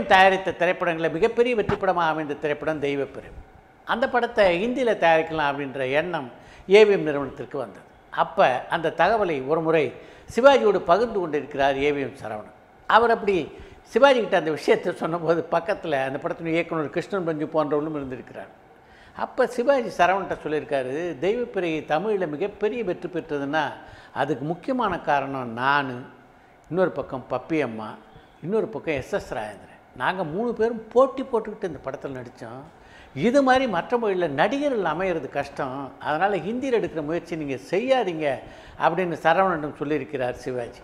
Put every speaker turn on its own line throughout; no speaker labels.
AVM தயாரித்த திரைப்படங்களில் மிகப்பெரிய வெற்றி படமாக அமைந்த திரைப்படம் தெய்வப்பிரிவு அந்த படத்தை ஹிந்தியில் தயாரிக்கலாம் அப்படின்ற எண்ணம் ஏவிஎம் நிறுவனத்திற்கு வந்தது அப்போ அந்த தகவலை ஒரு முறை சிவாஜியோடு பகிர்ந்து கொண்டிருக்கிறார் ஏவிஎம் சரவணன் அவர் அப்படி சிவாஜி கிட்ட அந்த விஷயத்தை சொன்னபோது பக்கத்தில் அந்த படத்தின் இயக்குனர் கிருஷ்ணன் பஞ்சு போன்றவர்களும் இருந்திருக்கிறார் அப்போ சிவாஜி சரவண்கிட்ட சொல்லியிருக்காரு தெய்வப்பிறை தமிழில் மிகப்பெரிய வெற்றி பெற்றதுன்னா அதுக்கு முக்கியமான காரணம் நான் இன்னொரு பக்கம் பப்பி அம்மா இன்னொரு பக்கம் எஸ்எஸ் ராஜேந்திரன் நாங்கள் மூணு பேரும் போட்டி போட்டுக்கிட்டு இந்த படத்தில் நடித்தோம் இது மாதிரி மற்ற மொழியில் நடிகர்கள் அமையிறது கஷ்டம் அதனால் ஹிந்தியில் எடுக்கிற முயற்சி நீங்கள் செய்யாதீங்க அப்படின்னு சரவணனிடம் சொல்லியிருக்கிறார் சிவாஜி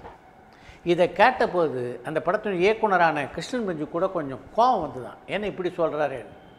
இதை கேட்டபோது அந்த படத்தின் இயக்குனரான கிருஷ்ணன் பஞ்சு கூட கொஞ்சம் கோபம் வந்து தான் ஏன்னா இப்படி சொல்கிறாரு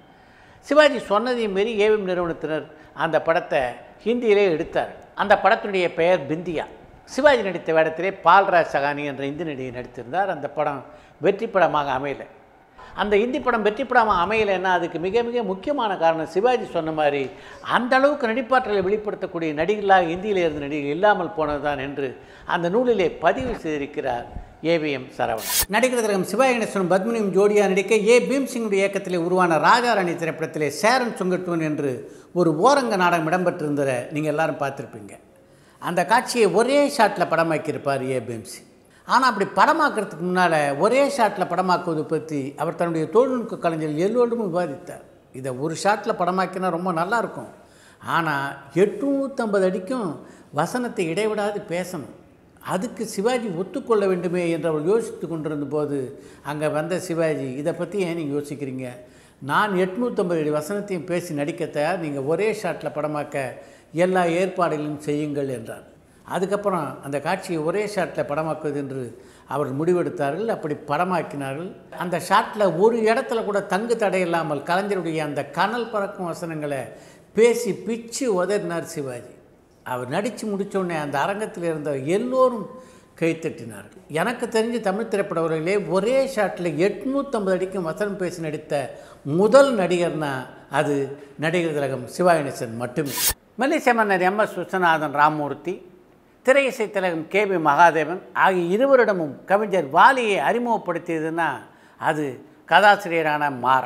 சிவாஜி சொன்னதையும் மீறி ஏவிஎம் நிறுவனத்தினர் அந்த படத்தை ஹிந்தியிலே எடுத்தார் அந்த படத்தினுடைய பெயர் பிந்தியா சிவாஜி நடித்த வேடத்திலே பால்ராஜ் சகானி என்ற இந்தி நடிகை நடித்திருந்தார் அந்த படம் வெற்றி படமாக அமையலை அந்த இந்தி படம் வெற்றி படமாக அமையலைன்னா அதுக்கு மிக மிக முக்கியமான காரணம் சிவாஜி சொன்ன மாதிரி அந்த அளவுக்கு நடிப்பாற்றலை வெளிப்படுத்தக்கூடிய நடிகர்களாக இந்தியில் இருந்த நடிகர்கள் இல்லாமல் போனதுதான் என்று அந்த நூலிலே பதிவு செய்திருக்கிறார் ஏவிஎம் சரவணன் நடிகர் திலகம் சிவாஜி கணேசனும் பத்மினியும் ஜோடியாக நடிக்க ஏ பீம்சிங்குடைய இயக்கத்திலே உருவான ராஜாராணி திரைப்படத்திலே சேரன் சுங்கட்டுவன் என்று ஒரு ஓரங்க நாடகம் இடம்பெற்றிருந்ததை நீங்கள் எல்லாரும் பார்த்துருப்பீங்க அந்த காட்சியை ஒரே ஷாட்டில் படமாக்கியிருப்பார் ஏ பீம்சி ஆனால் அப்படி படமாக்குறதுக்கு முன்னால் ஒரே ஷாட்டில் படமாக்குவது பற்றி அவர் தன்னுடைய தொழில்நுட்ப கலைஞர் எல்லோரும் விவாதித்தார் இதை ஒரு ஷாட்டில் படமாக்கினா ரொம்ப நல்லாயிருக்கும் ஆனால் எட்நூற்றம்பது அடிக்கும் வசனத்தை இடைவிடாது பேசணும் அதுக்கு சிவாஜி ஒத்துக்கொள்ள வேண்டுமே என்று அவர் யோசித்து கொண்டிருந்த போது அங்கே வந்த சிவாஜி இதை பற்றி ஏன் நீங்கள் யோசிக்கிறீங்க நான் எட்நூற்றம்பது அடி வசனத்தையும் பேசி நடிக்க தயார் நீங்கள் ஒரே ஷாட்டில் படமாக்க எல்லா ஏற்பாடுகளையும் செய்யுங்கள் என்றார் அதுக்கப்புறம் அந்த காட்சியை ஒரே ஷாட்டில் படமாக்குவது என்று அவர் முடிவெடுத்தார்கள் அப்படி படமாக்கினார்கள் அந்த ஷாட்டில் ஒரு இடத்துல கூட தங்கு தடை இல்லாமல் கலைஞருடைய அந்த கனல் பறக்கும் வசனங்களை பேசி பிச்சு உதறினார் சிவாஜி அவர் நடித்து முடித்தோடனே அந்த அரங்கத்தில் இருந்த எல்லோரும் கைத்தட்டினார்கள் எனக்கு தெரிஞ்சு தமிழ் திரைப்பட உலகிலே ஒரே ஷாட்டில் எட்நூற்றம்பது அடிக்கும் வசனம் பேசி நடித்த முதல் நடிகர்னா அது நடிகர் திலகம் சிவாகணேசன் மட்டுமே மல்லிசை மன்னர் எம் எஸ் விஸ்வநாதன் ராமமூர்த்தி திரையிசை திலகம் கே பி மகாதேவன் ஆகிய இருவரிடமும் கவிஞர் வாலியை அறிமுகப்படுத்தியதுன்னா அது கதாசிரியரான மாறா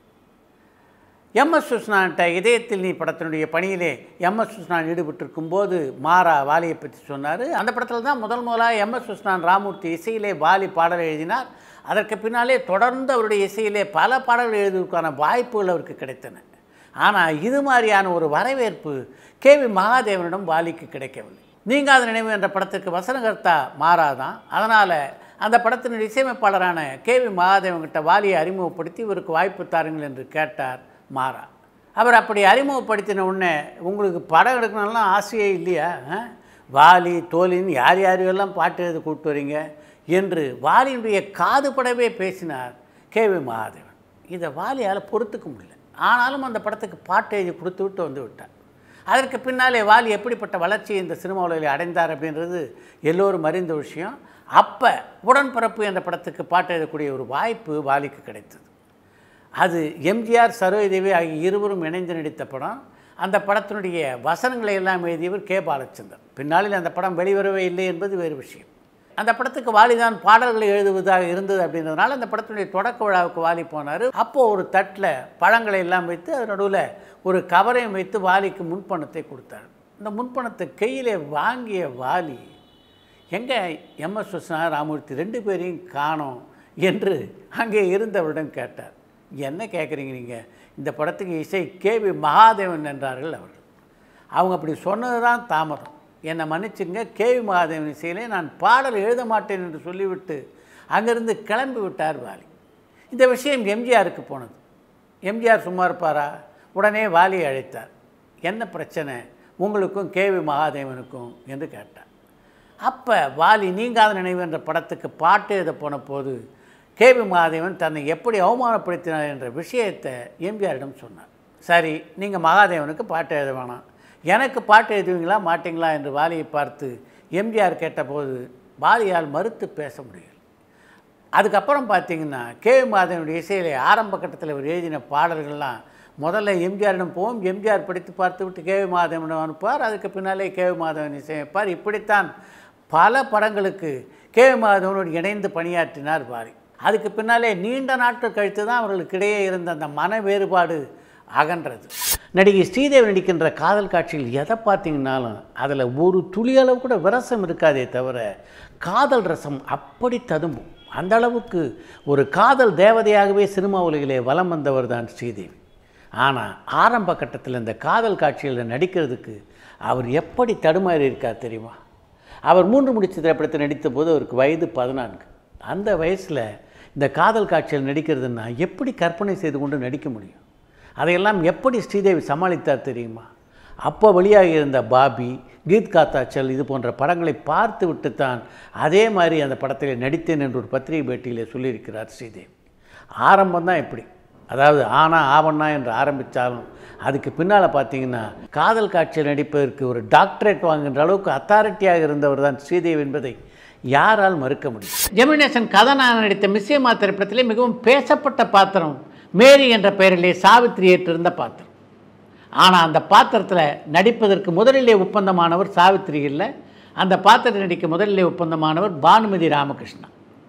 எம்எஸ் சுஷ்ணான்ட்ட இதயத்தில் நீ படத்தினுடைய பணியிலே எம்எஸ் சுஷ்ணான் ஈடுபட்டிருக்கும் போது மாறா வாலியை பற்றி சொன்னார் அந்த படத்தில் தான் முதல் முதலாக எம்எஸ் சுஷ்ணான் ராமூர்த்தி இசையிலே வாலி பாடல் எழுதினார் அதற்கு பின்னாலே தொடர்ந்து அவருடைய இசையிலே பல பாடல்கள் எழுதுவதற்கான வாய்ப்புகள் அவருக்கு கிடைத்தன ஆனால் இது மாதிரியான ஒரு வரவேற்பு கே வி மகாதேவனிடம் வாலிக்கு கிடைக்கவில்லை நீங்காத நினைவு என்ற படத்துக்கு வசனகர்த்தா மாறாதான் அதனால் அந்த படத்தின் இசையமைப்பாளரான கே வி மகாதேவன்கிட்ட வாலியை அறிமுகப்படுத்தி இவருக்கு வாய்ப்பு தாருங்கள் என்று கேட்டார் மாறா அவர் அப்படி அறிமுகப்படுத்தின உடனே உங்களுக்கு படம் எடுக்கணும்லாம் ஆசையே இல்லையா ஆ? வாலி தோலின்னு யார் யாரையெல்லாம் பாட்டு எழுத கூப்பிட்டு வரீங்க என்று வாலியினுடைய காது படவே பேசினார் கே வி மகாதேவன் இதை வாலியால் பொறுத்துக்க முடியல ஆனாலும் அந்த படத்துக்கு பாட்டு எழுதி கொடுத்து விட்டு வந்து விட்டார் அதற்கு பின்னாலே வாலி எப்படிப்பட்ட வளர்ச்சியை இந்த சினிமா உலகில் அடைந்தார் அப்படின்றது எல்லோரும் அறிந்த விஷயம் அப்போ உடன்பிறப்பு என்ற படத்துக்கு பாட்டு எழுதக்கூடிய ஒரு வாய்ப்பு வாலிக்கு கிடைத்தது அது எம்ஜிஆர் சரோஜதேவி ஆகிய இருவரும் இணைந்து நடித்த படம் அந்த படத்தினுடைய வசனங்களை எல்லாம் எழுதியவர் கே பாலச்சந்தர் பின்னாளில் அந்த படம் வெளிவரவே இல்லை என்பது வேறு விஷயம் அந்த படத்துக்கு வாலிதான் பாடல்களை எழுதுவதாக இருந்தது அப்படின்றதுனால அந்த படத்தினுடைய தொடக்க விழாவுக்கு வாலி போனார் அப்போது ஒரு தட்டில் பழங்களை எல்லாம் வைத்து அது நடுவில் ஒரு கவரையும் வைத்து வாலிக்கு முன்பணத்தை கொடுத்தார் இந்த முன்பணத்தை கையிலே வாங்கிய வாலி எங்கே எம்எஸ் விஸ்வநாத ராமூர்த்தி ரெண்டு பேரையும் காணோம் என்று அங்கே இருந்தவரிடம் கேட்டார் என்ன கேட்குறீங்க நீங்கள் இந்த படத்துக்கு இசை கேவி மகாதேவன் என்றார்கள் அவர்கள் அவங்க அப்படி சொன்னது தான் தாமதம் என்னை மன்னிச்சுங்க கேவி மகாதேவன் இசையிலே நான் பாடல் எழுத மாட்டேன் என்று சொல்லிவிட்டு அங்கேருந்து கிளம்பி விட்டார் வாலி இந்த விஷயம் எம்ஜிஆருக்கு போனது எம்ஜிஆர் சும்மா இருப்பாரா உடனே வாலியை அழைத்தார் என்ன பிரச்சனை உங்களுக்கும் கேவி மகாதேவனுக்கும் என்று கேட்டார் அப்போ வாலி நீங்காத நினைவு என்ற படத்துக்கு பாட்டு எழுத போன போது கேவி மகாதேவன் தன்னை எப்படி அவமானப்படுத்தினார் என்ற விஷயத்தை எம்ஜிஆரிடம் சொன்னார் சரி நீங்கள் மகாதேவனுக்கு பாட்டு எழுத வேணாம் எனக்கு பாட்டு எழுதுவீங்களா மாட்டீங்களா என்று வாலியை பார்த்து எம்ஜிஆர் கேட்டபோது வாலியால் மறுத்து பேச முடியல அதுக்கப்புறம் பார்த்தீங்கன்னா கே மாதவனுடைய இசையிலே ஆரம்ப கட்டத்தில் அவர் எழுதின பாடல்கள்லாம் முதல்ல எம்ஜிஆரிடம் போவோம் எம்ஜிஆர் படித்து பார்த்து விட்டு கேவி மாதவனிடம் அனுப்புவார் அதுக்கு பின்னாலே கேவி மாதவன் இசையமைப்பார் இப்படித்தான் பல படங்களுக்கு கேவி மாதவனோடு இணைந்து பணியாற்றினார் வாரி அதுக்கு பின்னாலே நீண்ட நாட்கள் கழித்து தான் அவர்களுக்கு இடையே இருந்த அந்த மன வேறுபாடு அகன்றது நடிகை ஸ்ரீதேவி நடிக்கின்ற காதல் காட்சியில் எதை பார்த்தீங்கன்னாலும் அதில் ஒரு துளியளவு கூட விரசம் இருக்காதே தவிர காதல் ரசம் அப்படி ததும்பும் அந்த அளவுக்கு ஒரு காதல் தேவதையாகவே சினிமா உலகிலே வலம் வந்தவர் தான் ஸ்ரீதேவி ஆனால் ஆரம்ப கட்டத்தில் இந்த காதல் காட்சியில் நடிக்கிறதுக்கு அவர் எப்படி தடுமாறி இருக்கார் தெரியுமா அவர் மூன்று முடிச்ச திரைப்படத்தில் நடித்த போது அவருக்கு வயது பதினான்கு அந்த வயசில் இந்த காதல் காட்சியில் நடிக்கிறதுன்னா எப்படி கற்பனை செய்து கொண்டு நடிக்க முடியும் அதையெல்லாம் எப்படி ஸ்ரீதேவி சமாளித்தார் தெரியுமா அப்போ வெளியாக இருந்த பாபி கீத் காத்தாச்சல் இது போன்ற படங்களை பார்த்து விட்டுத்தான் அதே மாதிரி அந்த படத்தில் நடித்தேன் என்று ஒரு பத்திரிகை பேட்டியில் சொல்லியிருக்கிறார் ஸ்ரீதேவி ஆரம்பம் தான் இப்படி அதாவது ஆனா ஆவண்ணா என்று ஆரம்பித்தாலும் அதுக்கு பின்னால் பார்த்தீங்கன்னா காதல் காட்சியில் நடிப்பதற்கு ஒரு டாக்டரேட் வாங்குகின்ற அளவுக்கு அத்தாரிட்டியாக இருந்தவர் தான் ஸ்ரீதேவி என்பதை யாரால் மறுக்க முடியும் ஜெமினேசன் கதாநாயகன் நடித்த மிஸ்யமா திரைப்படத்திலே மிகவும் பேசப்பட்ட பாத்திரம் மேரி என்ற பெயரிலே சாவித்திரி ஏற்றிருந்த பாத்திரம் ஆனால் அந்த பாத்திரத்தில் நடிப்பதற்கு முதலிலே ஒப்பந்தமானவர் சாவித்திரி இல்லை அந்த பாத்திரத்தை நடிக்க முதலிலே ஒப்பந்தமானவர் பானுமதி ராமகிருஷ்ணா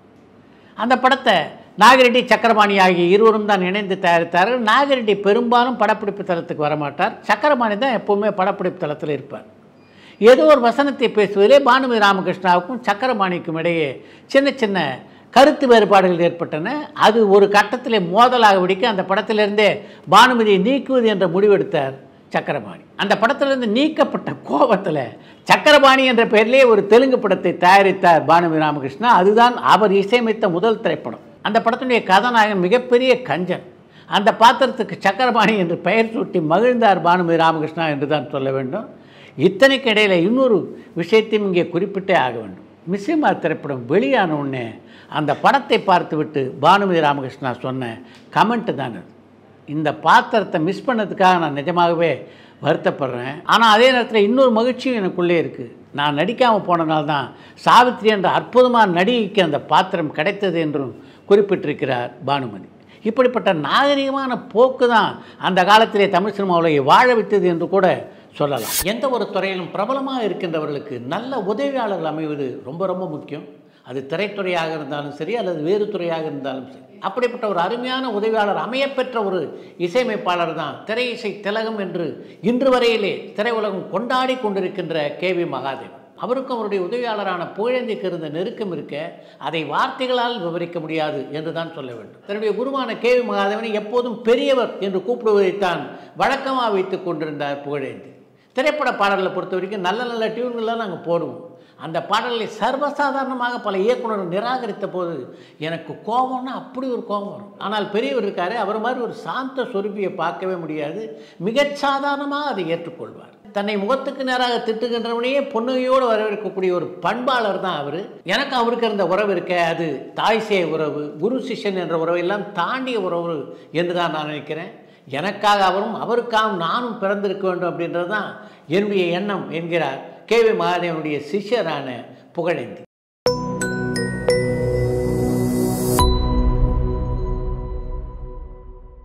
அந்த படத்தை நாகரெட்டி சக்கரபாணி ஆகிய இருவரும் தான் இணைந்து தயாரித்தார்கள் நாகரெட்டி பெரும்பாலும் படப்பிடிப்பு தளத்துக்கு வரமாட்டார் சக்கரபாணி தான் எப்போவுமே படப்பிடிப்பு தளத்தில் இருப்பார் ஏதோ ஒரு வசனத்தை பேசுவதிலே பானுமதி ராமகிருஷ்ணாவுக்கும் சக்கரபாணிக்கும் இடையே சின்ன சின்ன கருத்து வேறுபாடுகள் ஏற்பட்டன அது ஒரு கட்டத்திலே மோதலாக வெடிக்க அந்த படத்திலிருந்தே பானுமதியை நீக்குவது என்ற முடிவெடுத்தார் சக்கரபாணி அந்த படத்திலிருந்து நீக்கப்பட்ட கோபத்தில் சக்கரபாணி என்ற பெயரிலே ஒரு தெலுங்கு படத்தை தயாரித்தார் பானுமதி ராமகிருஷ்ணா அதுதான் அவர் இசையமைத்த முதல் திரைப்படம் அந்த படத்தினுடைய கதாநாயகன் மிகப்பெரிய கஞ்சன் அந்த பாத்திரத்துக்கு சக்கரபாணி என்று பெயர் சூட்டி மகிழ்ந்தார் பானுமதி ராமகிருஷ்ணா என்று தான் சொல்ல வேண்டும் இத்தனைக்கு இடையில் இன்னொரு விஷயத்தையும் இங்கே குறிப்பிட்டே ஆக வேண்டும் மிஸ்ஸிமா திரைப்படம் வெளியான உடனே அந்த படத்தை பார்த்துவிட்டு பானுமதி ராமகிருஷ்ணா சொன்ன கமெண்ட்டு தான் அது இந்த பாத்திரத்தை மிஸ் பண்ணதுக்காக நான் நிஜமாகவே வருத்தப்படுறேன் ஆனால் அதே நேரத்தில் இன்னொரு மகிழ்ச்சியும் எனக்குள்ளே இருக்குது நான் நடிக்காமல் போனதால் தான் சாவித்ரி என்ற அற்புதமான நடிகைக்கு அந்த பாத்திரம் கிடைத்தது என்றும் குறிப்பிட்டிருக்கிறார் பானுமதி இப்படிப்பட்ட நாகரிகமான போக்கு தான் அந்த காலத்திலே தமிழ் சினிமா உலகை வாழ வைத்தது என்று கூட சொல்லலாம் எந்த ஒரு துறையிலும் பிரபலமாக இருக்கின்றவர்களுக்கு நல்ல உதவியாளர்கள் அமைவது ரொம்ப ரொம்ப முக்கியம் அது திரைத்துறையாக இருந்தாலும் சரி அல்லது வேறு துறையாக இருந்தாலும் சரி அப்படிப்பட்ட ஒரு அருமையான உதவியாளர் அமையப்பெற்ற ஒரு இசையமைப்பாளர் தான் திரை இசை திலகம் என்று இன்று வரையிலே திரையுலகம் கொண்டாடி கொண்டிருக்கின்ற கே வி மகாதேவன் அவருக்கும் அவருடைய உதவியாளரான புகழேந்திக்கு இருந்த நெருக்கம் இருக்க அதை வார்த்தைகளால் விவரிக்க முடியாது என்று தான் சொல்ல வேண்டும் தன்னுடைய குருவான கே வி மகாதேவனை எப்போதும் பெரியவர் என்று கூப்பிடுவதைத்தான் வழக்கமாக வைத்துக் கொண்டிருந்தார் புகழேந்தி திரைப்பட பாடல்களை பொறுத்த வரைக்கும் நல்ல நல்ல டியூன்கள்லாம் நாங்கள் போடுவோம் அந்த பாடல்களை சர்வசாதாரணமாக பல இயக்குனர்கள் நிராகரித்த போது எனக்கு கோபம்னா அப்படி ஒரு கோபம் வரும் ஆனால் பெரியவர் இருக்காரு அவர் மாதிரி ஒரு சாந்த சொருப்பியை பார்க்கவே முடியாது மிகச் சாதாரணமாக அதை ஏற்றுக்கொள்வார் தன்னை முகத்துக்கு நேராக திட்டுகின்றவனையே பொண்ணுகையோடு வரவேற்கக்கூடிய ஒரு பண்பாளர் தான் அவர் எனக்கு அவருக்கு இருந்த உறவு இருக்க அது தாய் சேய் உறவு குரு சிஷ்யன் என்ற உறவெல்லாம் தாண்டிய உறவு என்று தான் நான் நினைக்கிறேன் எனக்காக அவரும் அவருக்காக நானும் பிறந்திருக்க வேண்டும் அப்படின்றது தான் என்னுடைய எண்ணம் என்கிறார் கே வி மகாதேவனுடைய சிஷ்யரான புகழேந்தி